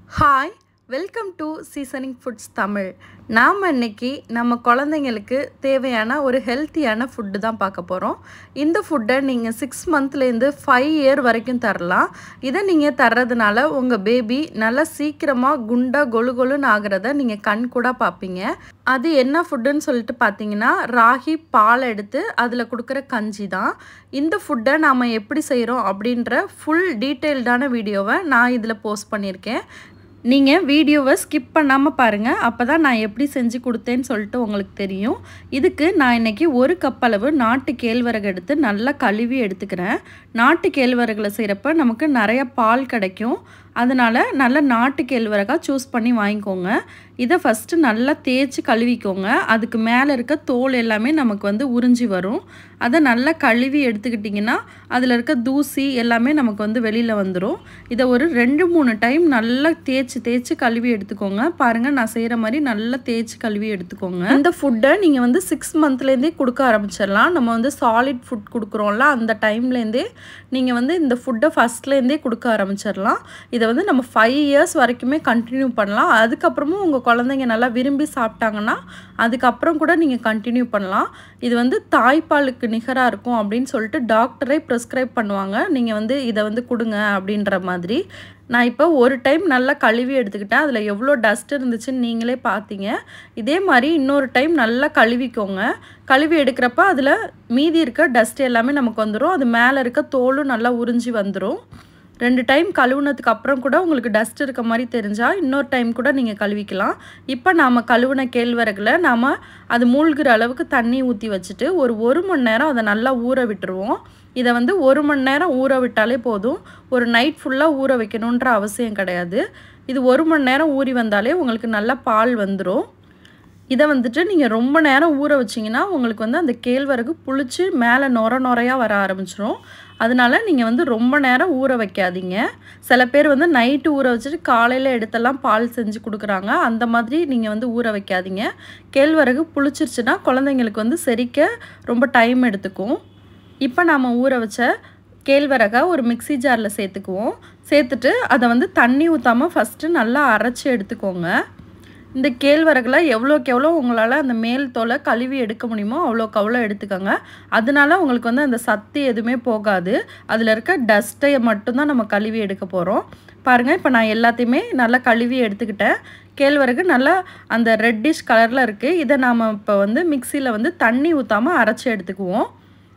hi welcome to seasoning foods Tamil நாம் இன்னைக்கு நம்ம குழந்தைங்களுக்கு தேவையான ஒரு ஹெல்த்தியான ஃபுட்டு தான் பார்க்க போகிறோம் இந்த ஃபுட்டை நீங்கள் சிக்ஸ் மந்த்லேருந்து ஃபைவ் இயர் வரைக்கும் தரலாம் இதை நீங்கள் தர்றதுனால உங்கள் பேபி நல்லா சீக்கிரமாக குண்டா கொலு கொலுன்னு ஆகிறத நீங்கள் கண் கூட பார்ப்பீங்க அது என்ன ஃபுட்டுன்னு சொல்லிட்டு பார்த்தீங்கன்னா ராகி பால் எடுத்து அதில் கொடுக்குற கஞ்சி தான் இந்த ஃபுட்டை நாம் எப்படி செய்கிறோம் அப்படின்ற ஃபுல் டீட்டெயில்டான வீடியோவை நான் இதில் போஸ்ட் பண்ணியிருக்கேன் நீங்கள் வீடியோவை ஸ்கிப் பண்ணாமல் பாருங்கள் அப்போ தான் நான் எப்படி செஞ்சு கொடுத்தேன்னு சொல்லிட்டு உங்களுக்கு தெரியும் இதுக்கு நான் இன்றைக்கி ஒரு கப் அளவு நாட்டு கேழ்வரகு எடுத்து நல்லா கழுவி எடுத்துக்கிறேன் நாட்டு கேழ்வரகுல செய்கிறப்ப நமக்கு நிறைய பால் கிடைக்கும் அதனால் நல்ல நாட்டு கேழ்வரகாக சூஸ் பண்ணி வாங்கிக்கோங்க இதை ஃபஸ்ட்டு நல்லா தேய்ச்சி கழுவிக்கோங்க அதுக்கு மேலே இருக்க தோல் எல்லாமே நமக்கு வந்து உறிஞ்சி வரும் அதை நல்லா கழுவி எடுத்துக்கிட்டிங்கன்னா அதில் இருக்க தூசி எல்லாமே நமக்கு வந்து வெளியில் வந்துடும் இதை ஒரு ரெண்டு மூணு டைம் நல்லா தேய்ச்சி தேய்ச்சி கழுவி எடுத்துக்கோங்க பாருங்கள் நான் செய்கிற மாதிரி நல்லா தேய்ச்சி கழுவி எடுத்துக்கோங்க இந்த ஃபுட்டை நீங்கள் வந்து சிக்ஸ் மந்த்லேருந்தே கொடுக்க ஆரம்பிச்சிடலாம் நம்ம வந்து சாலிட் ஃபுட் கொடுக்குறோம்ல அந்த டைம்லேருந்தே நீங்கள் வந்து இந்த ஃபுட்டை ஃபஸ்ட்லேருந்தே கொடுக்க ஆரம்பிச்சிடலாம் இதை வந்து நம்ம ஃபைவ் இயர்ஸ் வரைக்குமே கண்டினியூ பண்ணலாம் அதுக்கப்புறமும் உங்கள் குழந்தைங்க நல்லா விரும்பி சாப்பிட்டாங்கன்னா அதுக்கப்புறம் கூட நீங்கள் கண்டினியூ பண்ணலாம் இது வந்து தாய்ப்பாலுக்கு நிகராக இருக்கும் அப்படின்னு சொல்லிட்டு டாக்டரே ப்ரிஸ்கிரைப் பண்ணுவாங்க நீங்கள் வந்து இதை வந்து கொடுங்க அப்படின்ற மாதிரி நான் இப்போ ஒரு டைம் நல்லா கழுவி எடுத்துக்கிட்டேன் அதில் எவ்வளோ டஸ்ட் இருந்துச்சுன்னு நீங்களே பார்த்தீங்க இதே மாதிரி இன்னொரு டைம் நல்லா கழுவிக்கோங்க கழுவி எடுக்கிறப்ப அதில் மீதி இருக்க டஸ்ட் எல்லாமே நமக்கு வந்துடும் அது மேலே இருக்க தோலும் நல்லா உறிஞ்சி வந்துடும் ரெண்டு டைம் கழுவுனதுக்கு அப்புறம் கூட உங்களுக்கு டஸ்ட் இருக்க மாதிரி தெரிஞ்சால் இன்னொரு டைம் கூட நீங்கள் கழுவிக்கலாம் இப்போ நாம் கழுவுன கேழ்வரகுல நாம் அது மூழ்கிற அளவுக்கு தண்ணி ஊற்றி வச்சுட்டு ஒரு ஒரு மணி நேரம் அதை நல்லா ஊற விட்டுருவோம் இதை வந்து ஒரு மணி நேரம் ஊற விட்டாலே போதும் ஒரு நைட் ஃபுல்லாக ஊற வைக்கணுன்ற அவசியம் கிடையாது இது ஒரு மணி நேரம் ஊறி வந்தாலே உங்களுக்கு நல்லா பால் வந்துடும் இதை வந்துட்டு நீங்கள் ரொம்ப நேரம் ஊற வச்சிங்கன்னா உங்களுக்கு வந்து அந்த கேழ்வரகு புளிச்சு மேலே நொர நொறையாக வர ஆரம்பிச்சிரும் அதனால நீங்கள் வந்து ரொம்ப நேரம் ஊற வைக்காதீங்க சில பேர் வந்து நைட்டு ஊற வச்சுட்டு காலையில் எடுத்தெல்லாம் பால் செஞ்சு கொடுக்குறாங்க அந்த மாதிரி நீங்கள் வந்து ஊற வைக்காதீங்க கேழ்வரகு புளிச்சிருச்சுன்னா குழந்தைங்களுக்கு வந்து செரிக்க ரொம்ப டைம் எடுத்துக்கும் இப்போ நாம் ஊற வச்ச கேழ்வரகை ஒரு மிக்சி ஜாரில் சேர்த்துக்குவோம் சேர்த்துட்டு அதை வந்து தண்ணி ஊற்றாமல் ஃபஸ்ட்டு நல்லா அரைச்சி எடுத்துக்கோங்க இந்த கேழ்வரகுல எவ்வளோக்கு எவ்வளோ உங்களால் அந்த மேல் தோலை கழுவி எடுக்க முடியுமோ அவ்வளோக்கு அவ்வளோ எடுத்துக்கோங்க அதனால உங்களுக்கு வந்து அந்த சத்து எதுவுமே போகாது அதில் இருக்க டஸ்ட்டை மட்டும்தான் நம்ம கழுவி எடுக்க போகிறோம் பாருங்கள் இப்போ நான் எல்லாத்தையுமே நல்லா கழுவி எடுத்துக்கிட்டேன் கேழ்வரகு நல்லா அந்த ரெட்டிஷ் கலரில் இருக்குது இதை நாம் இப்போ வந்து மிக்சியில் வந்து தண்ணி ஊற்றாமல் அரைச்சி எடுத்துக்குவோம்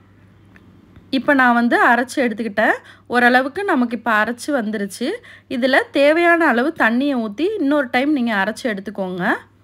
இப்போ நான் வந்து அரைச்சி எடுத்துக்கிட்டேன் ஓரளவுக்கு நமக்கு இப்போ அரைச்சி வந்துருச்சு இதில் தேவையான அளவு தண்ணியை ஊற்றி இன்னொரு டைம் நீங்கள் அரைச்சி எடுத்துக்கோங்க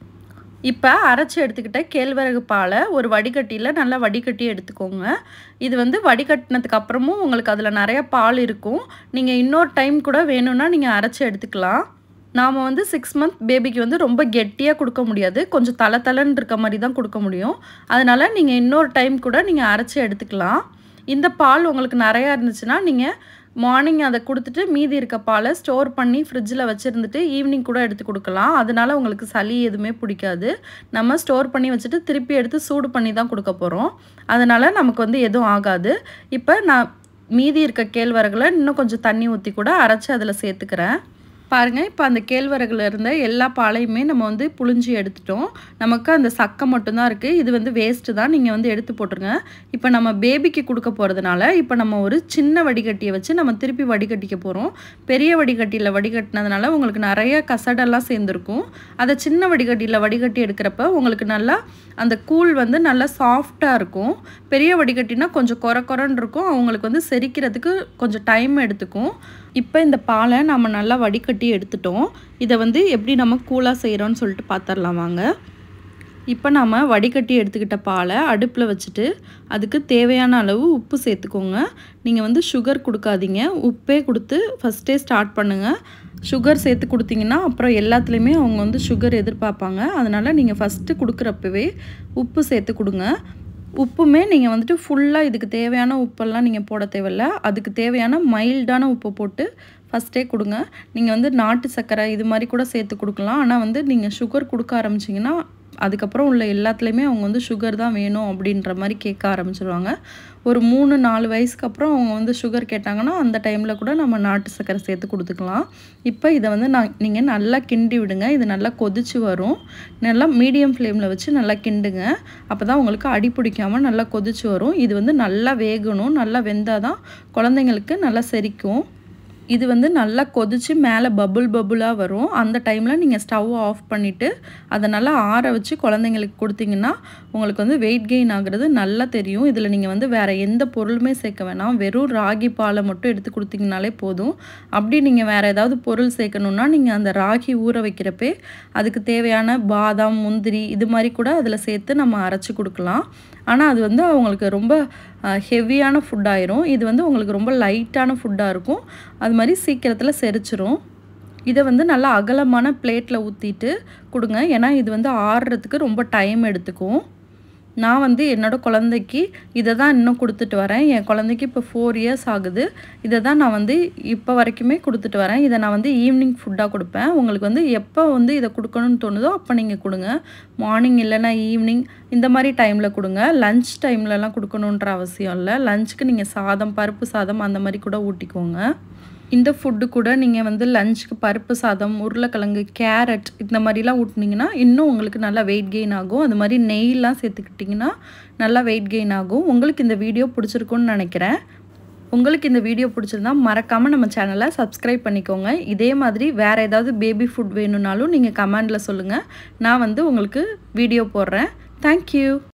இப்போ அரைச்சி எடுத்துக்கிட்ட கேழ்வரகு பாலை ஒரு வடிகட்டியில் நல்லா வடிகட்டி எடுத்துக்கோங்க இது வந்து வடிகட்டினதுக்கு அப்புறமும் உங்களுக்கு அதில் நிறைய பால் இருக்கும் நீங்கள் இன்னொரு டைம் கூட வேணும்னா நீங்கள் அரைச்சி எடுத்துக்கலாம் நாம் வந்து சிக்ஸ் மந்த் பேபிக்கு வந்து ரொம்ப கெட்டியாக கொடுக்க முடியாது கொஞ்சம் தலை தலைன்னு இருக்க மாதிரி தான் கொடுக்க முடியும் அதனால் நீங்கள் இன்னொரு டைம் கூட நீங்கள் அரைச்சி எடுத்துக்கலாம் இந்த பால் உங்களுக்கு நிறையா இருந்துச்சுன்னா நீங்கள் மார்னிங் அதை கொடுத்துட்டு மீதி இருக்க பாலை ஸ்டோர் பண்ணி ஃப்ரிட்ஜில் வச்சுருந்துட்டு ஈவினிங் கூட எடுத்து கொடுக்கலாம் அதனால் உங்களுக்கு சளி எதுவுமே பிடிக்காது நம்ம ஸ்டோர் பண்ணி வச்சுட்டு திருப்பி எடுத்து சூடு பண்ணி தான் கொடுக்க போகிறோம் அதனால் நமக்கு வந்து எதுவும் ஆகாது இப்போ நான் மீதி இருக்க கேழ்வரகுல இன்னும் கொஞ்சம் தண்ணி ஊற்றி கூட அரைச்சி அதில் சேர்த்துக்கிறேன் பாருங்கள் இப்போ அந்த கேழ்வரகுல இருந்த எல்லா பாலையுமே நம்ம வந்து புழிஞ்சி எடுத்துட்டோம் நமக்கு அந்த சக்கை மட்டும்தான் இருக்குது இது வந்து வேஸ்ட்டு தான் நீங்கள் வந்து எடுத்து போட்டுருங்க இப்போ நம்ம பேபிக்கு கொடுக்க போகிறதுனால இப்போ நம்ம ஒரு சின்ன வடிகட்டியை வச்சு நம்ம திருப்பி வடிகட்டிக்க போகிறோம் பெரிய வடிகட்டியில் வடிகட்டினதுனால உங்களுக்கு நிறைய கசடெல்லாம் சேர்ந்துருக்கும் அதை சின்ன வடிகட்டியில் வடிகட்டி எடுக்கிறப்ப உங்களுக்கு நல்லா அந்த கூழ் வந்து நல்லா சாஃப்டாக இருக்கும் பெரிய வடிகட்டினா கொஞ்சம் குறை குறைன்னு இருக்கும் அவங்களுக்கு வந்து செரிக்கிறதுக்கு கொஞ்சம் டைம் எடுத்துக்கும் இப்போ இந்த பாலை நம்ம நல்லா வடிகட்டி எடுத்துட்டோம் இதை வந்து எப்படி நம்ம கூலாக செய்கிறோன்னு சொல்லிட்டு பார்த்துடலாம் வாங்க இப்போ நம்ம வடிகட்டி எடுத்துக்கிட்ட பாலை அடுப்பில் வச்சுட்டு அதுக்கு தேவையான அளவு உப்பு சேர்த்துக்கோங்க நீங்கள் வந்து சுகர் கொடுக்காதீங்க உப்பே கொடுத்து ஃபஸ்ட்டே ஸ்டார்ட் பண்ணுங்கள் சுகர் சேர்த்து கொடுத்தீங்கன்னா அப்புறம் எல்லாத்துலேயுமே அவங்க வந்து சுகர் எதிர்பார்ப்பாங்க அதனால் நீங்கள் ஃபஸ்ட்டு கொடுக்குறப்பவே உப்பு சேர்த்து கொடுங்க உப்புமே நீங்கள் வந்துட்டு ஃபுல்லாக இதுக்கு தேவையான உப்பெல்லாம் நீங்கள் போட தேவையில்ல அதுக்கு தேவையான மைல்டான உப்பு போட்டு ஃபஸ்ட்டே கொடுங்க நீங்கள் வந்து நாட்டு சர்க்கரை இது மாதிரி கூட சேர்த்து கொடுக்கலாம் ஆனால் வந்து நீங்கள் சுகர் கொடுக்க ஆரம்பிச்சிங்கன்னா அதுக்கப்புறம் உள்ள எல்லாத்துலேயுமே அவங்க வந்து சுகர் தான் வேணும் அப்படின்ற மாதிரி கேட்க ஆரம்பிச்சிருவாங்க ஒரு மூணு நாலு வயசுக்கு அப்புறம் அவங்க வந்து சுகர் கேட்டாங்கன்னா அந்த டைமில் கூட நம்ம நாட்டு சர்க்கரை சேர்த்து கொடுத்துக்கலாம் இப்போ இதை வந்து நான் நீங்கள் நல்லா கிண்டி விடுங்க இது நல்லா கொதிச்சு வரும் நல்லா மீடியம் ஃப்ளேமில் வச்சு நல்லா கிண்டுங்க அப்போ தான் உங்களுக்கு அடி பிடிக்காமல் நல்லா கொதிச்சு வரும் இது வந்து நல்லா வேகணும் நல்லா வெந்தால் தான் குழந்தைங்களுக்கு நல்லா செரிக்கும் இது வந்து நல்லா கொதித்து மேலே பபுள் பபுளாக வரும் அந்த டைமில் நீங்கள் ஸ்டவ் ஆஃப் பண்ணிவிட்டு அதை நல்லா ஆற வச்சு குழந்தைங்களுக்கு கொடுத்தீங்கன்னா உங்களுக்கு வந்து வெயிட் கெயின் ஆகுறது நல்லா தெரியும் இதில் நீங்கள் வந்து வேறு எந்த பொருளுமே சேர்க்க வேணாம் வெறும் ராகி பாலை மட்டும் எடுத்து கொடுத்தீங்கனாலே போதும் அப்படி நீங்கள் வேறு ஏதாவது பொருள் சேர்க்கணுன்னா நீங்கள் அந்த ராகி ஊற வைக்கிறப்பே அதுக்கு தேவையான பாதாம் முந்திரி இது மாதிரி கூட அதில் சேர்த்து நம்ம அரைச்சி கொடுக்கலாம் ஆனால் அது வந்து அவங்களுக்கு ரொம்ப ஹெவியான ஃபுட் ஆயிரும் இது வந்து உங்களுக்கு ரொம்ப லைட்டான ஃபுட்டாக இருக்கும் அது மாதிரி சீக்கிரத்தில் செரிச்சிரும் இதை வந்து நல்லா அகலமான பிளேட்டில் ஊற்றிட்டு கொடுங்க ஏன்னா இது வந்து ஆறுறதுக்கு ரொம்ப டைம் எடுத்துக்கும் நான் வந்து என்னோடய குழந்தைக்கு இதை தான் இன்னும் கொடுத்துட்டு வரேன் என் குழந்தைக்கு இப்போ ஃபோர் இயர்ஸ் ஆகுது இதை தான் நான் வந்து இப்போ வரைக்குமே கொடுத்துட்டு வரேன் இதை நான் வந்து ஈவினிங் ஃபுட்டாக கொடுப்பேன் உங்களுக்கு வந்து எப்போ வந்து இதை கொடுக்கணும்னு தோணுதோ அப்போ நீங்கள் கொடுங்க மார்னிங் இல்லைன்னா ஈவினிங் இந்த மாதிரி டைமில் கொடுங்க லஞ்ச் டைம்லலாம் கொடுக்கணுன்ற அவசியம் இல்லை லஞ்சுக்கு நீங்கள் சாதம் பருப்பு சாதம் அந்த மாதிரி கூட ஊட்டிக்கோங்க இந்த ஃபுட்டு கூட நீங்கள் வந்து லஞ்சுக்கு பருப்பு சாதம் உருளைக்கிழங்கு கேரட் இந்த மாதிரிலாம் ஊட்டினீங்கன்னா இன்னும் உங்களுக்கு நல்லா வெயிட் கெயின் ஆகும் அது மாதிரி நெய்லாம் சேர்த்துக்கிட்டிங்கன்னா நல்லா வெயிட் கெயின் ஆகும் உங்களுக்கு இந்த வீடியோ பிடிச்சிருக்குன்னு நினைக்கிறேன் உங்களுக்கு இந்த வீடியோ பிடிச்சிருந்தா மறக்காமல் நம்ம சேனலை சப்ஸ்கிரைப் பண்ணிக்கோங்க இதே மாதிரி வேறு ஏதாவது பேபி ஃபுட் வேணும்னாலும் நீங்கள் கமெண்டில் சொல்லுங்கள் நான் வந்து உங்களுக்கு வீடியோ போடுறேன் தேங்க்யூ